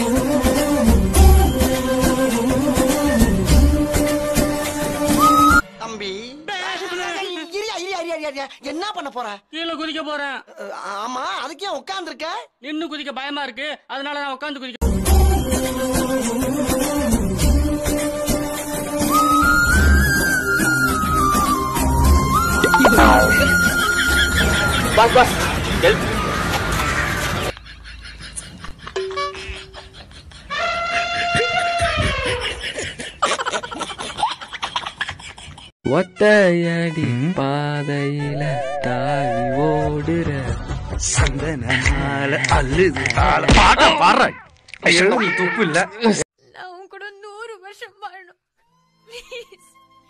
தம்பி இரியா, இரியா, இரியா, இரியா, இரியா. என்ன பண்ண போற கீழே குதிக்க போறேன் அஹ், ஆமா அதுக்கே உட்கார்ந்து இருக்க நின்னு குதிக்க பயமா இருக்கு அதனால நான் உட்காந்து குதிக்க பாஸ் பாஸ் ஹெல்ப் ஒத்தையடி பாதையில தாவி ஓடுற சந்தனால அள்ளுது ஆள பாட்ட பாடுற எழுதி துப்பு இல்ல நான் உன் கூட நூறு வருஷம் வாழணும் ப்ளீஸ்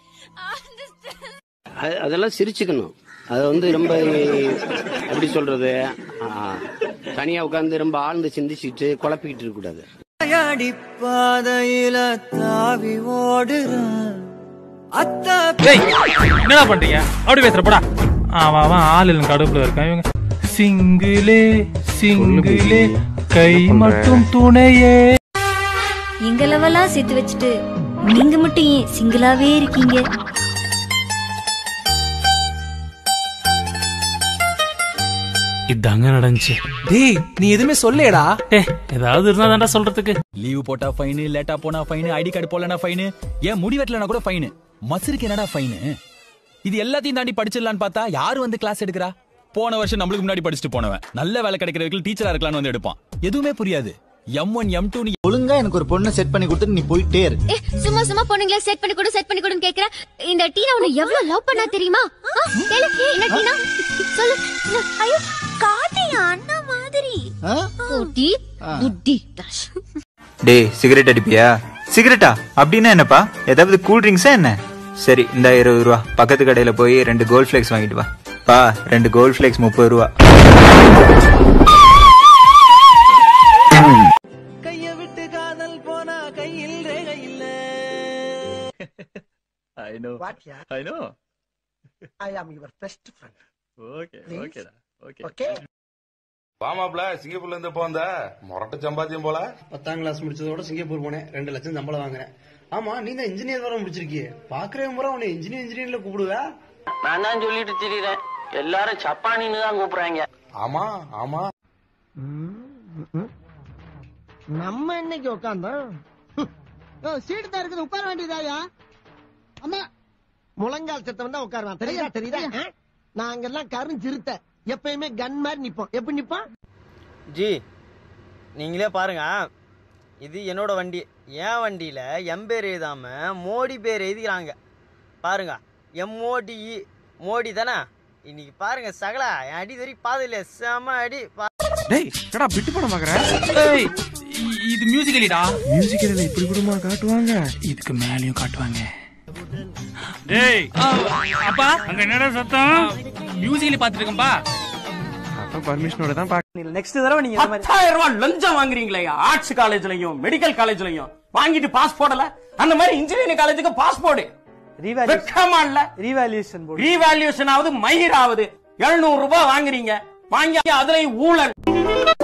அது- அதெல்லாம் சிரிச்சுக்கணும் அது வந்து ரொம்ப எப்படி சொல்றது ஆ, தனியா உட்கார்ந்து ரொம்ப ஆழ்ந்து சிந்திச்சுட்டு குழப்பிக்கிட்டு இருக்க கூடாது பாதையில தாவி ஓடுற அத்தா என்னடா பண்றீங்க அப்படி பேசுற போடா அவன் அவன் ஆள் கடுப்புல இருக்கான் இவங்க சிங்கிளே சிங்கிளே கை மட்டும் துணையே எங்க லெவலாம் சேர்த்து வச்சுட்டு நீங்க மட்டும் ஏன் சிங்கிளாவே இருக்கீங்க இதாங்க நடந்துச்சு டேய் நீ எதுவுமே சொல்லேடா ஏ ஏதாவது இருந்தா தான்டா சொல்றதுக்கு லீவு போட்டா ஃபைனு லேட்டா போனா ஃபைனு ஐடி கார்டு போடலனா ஃபைனு ஏன் முடி வெட்டலனா கூட ஃபைனு மசருக்கு என்னடா ஃபைனு இது எல்லாத்தையும் தாண்டி படிச்சிடலான்னு பார்த்தா யாரு வந்து கிளாஸ் எடுக்கிறா போன வருஷம் நம்மளுக்கு முன்னாடி படிச்சுட்டு போனவன் நல்ல வேலை கிடைக்கிற வரைக்கும் டீச்சரா இருக்கலாம்னு வந்து எடுப்பான் எதுவுமே புரியாது எம் ஒன் எம் டூ ஒழுங்கா எனக்கு ஒரு பொண்ணை செட் பண்ணி கொடுத்துட்டு நீ போயிட்டே இரு ஏ சும்மா சும்மா பொண்ணுங்களே செட் பண்ணி கொடு செட் பண்ணி கொடுன்னு கேக்குற இந்த டீனா உன்னை எவ்வளவு லவ் பண்ணா தெரியுமா ஆ, கேளு, என்ன டீனா சொல்லு சொல்லு. ஐயோ காட்டி அண்ணா மாதிரி குட்டி புட்டி டேய் சிகரெட் அடிப்பியா சிகரெட்டா அப்படின்னா என்னப்பா ஏதாவது கூல் ட்ரிங்க்ஸா என்ன சரி இந்த இருபது ரூபா பக்கத்து கடையில போய் ரெண்டு கோல்ட் ஃபிளேக்ஸ் வாங்கிட்டு வா பா ரெண்டு கோல்ட் ஃபிளேக்ஸ் முப்பது ரூபா கைய விட்டு காதல் போனா கையில் ரேகை இல்ல I know வாட்யா I know I am your best friend okay Please. ஓகேடா ஓகே ஓகே வாமாப்ல சிங்கப்பூர்ல இருந்து போந்த முரட்டு சம்பாத்தியம் போல பத்தாம் கிளாஸ் முடிச்சதோட சிங்கப்பூர் போனேன் ரெண்டு லட்சம் சம்பளம் வாங்குறேன் ஆமா நீ தான் இன்ஜினியர் வர முடிச்சிருக்கிய பாக்குறேன் முறை உன்னை இன்ஜினியர் இன்ஜினியர்ல கூப்பிடுவ நான் தான் சொல்லிட்டு திரியிறேன் எல்லாரும் சப்பானின்னு தான் கூப்பிடுறாங்க ஆமா ஆமா நம்ம இன்னைக்கு உட்காந்தோம் சீட்டு தான் இருக்குது உட்கார வேண்டியதாயா அம்மா முழங்கால் சத்தம் தான் உட்காருவான் தெரியுதா தெரியுதா ஆ? நாங்கெல்லாம் கருஞ்சிருத்த எப்பயுமே கன் மாதிரி நிப்போம் எப்படி நிப்போம் ஜி நீங்களே பாருங்க இது என்னோட வண்டி என் வண்டியில எம் பேர் எழுதாம மோடி பேர் எழுதிக்கிறாங்க பாருங்க எம்ஓடி மோடி தானே இன்னைக்கு பாருங்க சகலா என் அடி வரைக்கும் பாதையில செம அடி பா- டேய் என்னடா பிட்டு படம் பாக்குற ஏய் இ- இது மியூசிக்கலிடா மியூசிக்கல் இப்படி கூடமா காட்டுவாங்க இதுக்கு மேலயும் காட்டுவாங்க டேய் அப்பா அங்க என்னடா சத்தம் மியூசிக்கலி பாத்துருக்கேன்பா அப்ப பர்மிஷனோட தான் பாக்க நெக்ஸ்ட் தடவை நீங்க பத்தாயிரம் ரூபாய் லஞ்சம் வாங்குறீங்களே ஆர்ட்ஸ் காலேஜ்லயும் மெடிக்கல் காலேஜ்லயும் வாங்கிட்டு பாஸ் போடல அந்த மாதிரி இன்ஜினியரிங் காலேஜுக்கு பாஸ் போடு வெக்கமா இல்ல ரீவால்யூஷன் ரீவால்யூஷன் ஆகுது மயிர் ஆகுது எழுநூறு ரூபாய் வாங்குறீங்க வாங்கி அதுலயும் ஊழல்